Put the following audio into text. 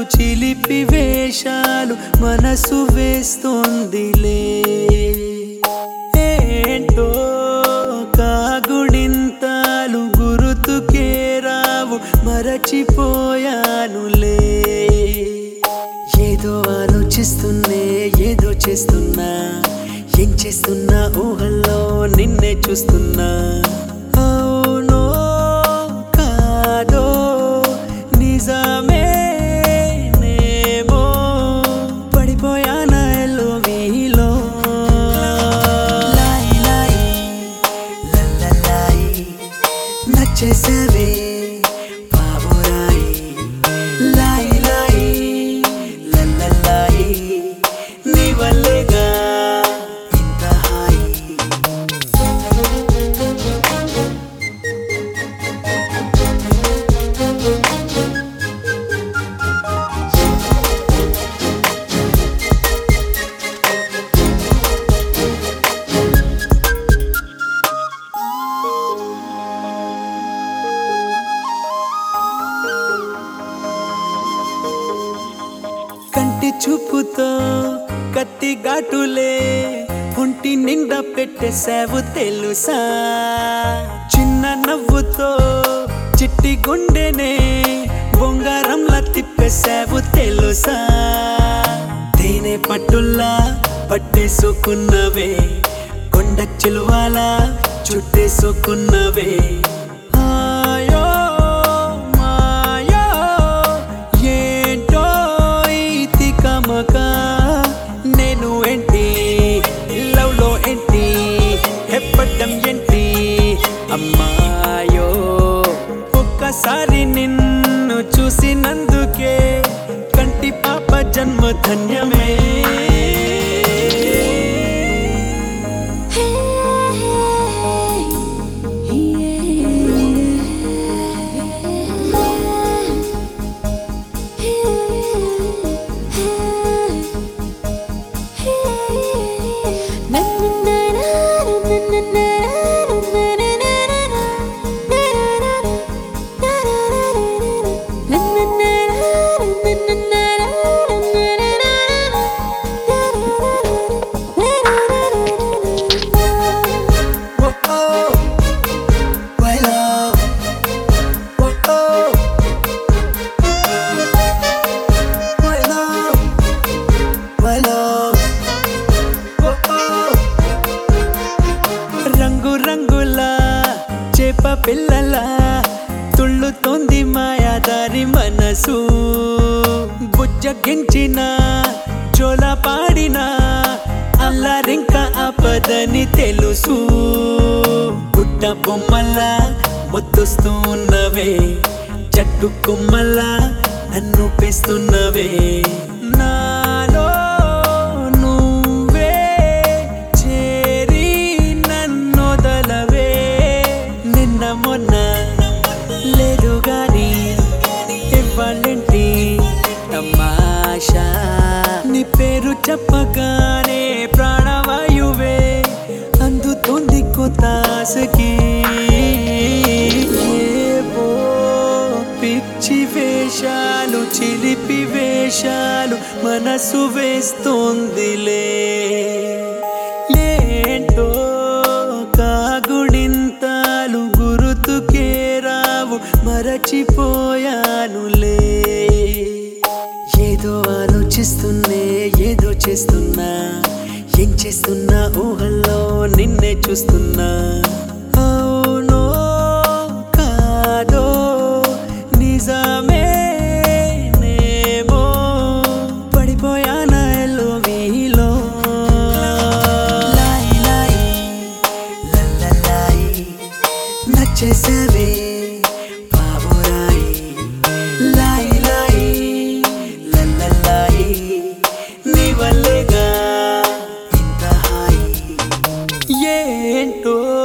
చిలిపి వేషాలు మనసు వేస్తోందిలే ఏంటో కాగుడింతాలు గురుతుకే రావు మరచిపోయానులే ఏదో ఆలోచిస్తున్నే ఏదో చేస్తున్నా ఏం చేస్తున్నా ఊహల్లో నిన్నే చూస్తున్నా అవునో కాదో నిజమేనేమో పడిపోయానా ఎల్లోవిలో లాయి లాయి లల్లలాయి నచ్చేసావే బాబురాయి లాయి లాయి లల్లలాయి నీ వల్లేగా ఇంత హాయి కంటి చూపుతో కత్తి ఘాటులే ఒంటి నిండా పెట్టేశావు తెలుసా చిన్న నవ్వుతో చిట్టి గుండెనే బొంగారంలా తిప్పేశావు తెలుసా తేనె పట్టుల్లా పట్టేసుకున్నవే కొండ చిలువాలా చుట్టేసుకున్నవే ఆయో మాయో ఏంటో ఈ తికమక నేను ఏంటి లవ్ లో ఏంటి ఎప్పటం ఏంటి అమ్మాయో ఒక్కసారి నిన్ను చూసినందుకే కంటి పాప జన్మ ధన్యమే Oh, oh, my love. Oh, oh, my love, my love. Oh, oh. రంగు రంగుల చేప పిల్లల తుళ్ళుతోంది మాయాదారి మనసు బుజ్జగించిన జోల పాడిన అల్లరింక ఆపదని తెలుసు గుడ్డ బొమ్మల్లా ముద్దుస్తూ ఉన్నవే చెట్టు కొమ్మల్లా నన్ను పెస్తున్నవే నాలో నువ్వే చేరి నన్నొదలవే నిన్న మొన్న లేదు గాని ఇవ్వాలంటి తమాషా నీ పేరు చెప్పగానే ప్రాణవాయువే అందుతోంది కొత్తాసకి ఏవో పిచ్చి వేషాలు చిలిపి వేషాలు మనసు వేస్తోందిలే ఏంటో కాగుడింతాలు గురుతుకే రావు మరచిపోయానులే ఏదో ఆలోచిస్తున్నే ఏదో చేస్తున్నా ఏం చేస్తున్నా ఊహల్లో నిన్నే చూస్తున్నా అవునో కాదో నిజమేనేమో పడిపోయానా ఎల్లోవిలో లాయి లాయి లల్లలాయి నచ్చేసావే బాబురాయి లాయి లాయి లల్లలాయి నీ వల్లేగా ఇంత హాయి ఏంటో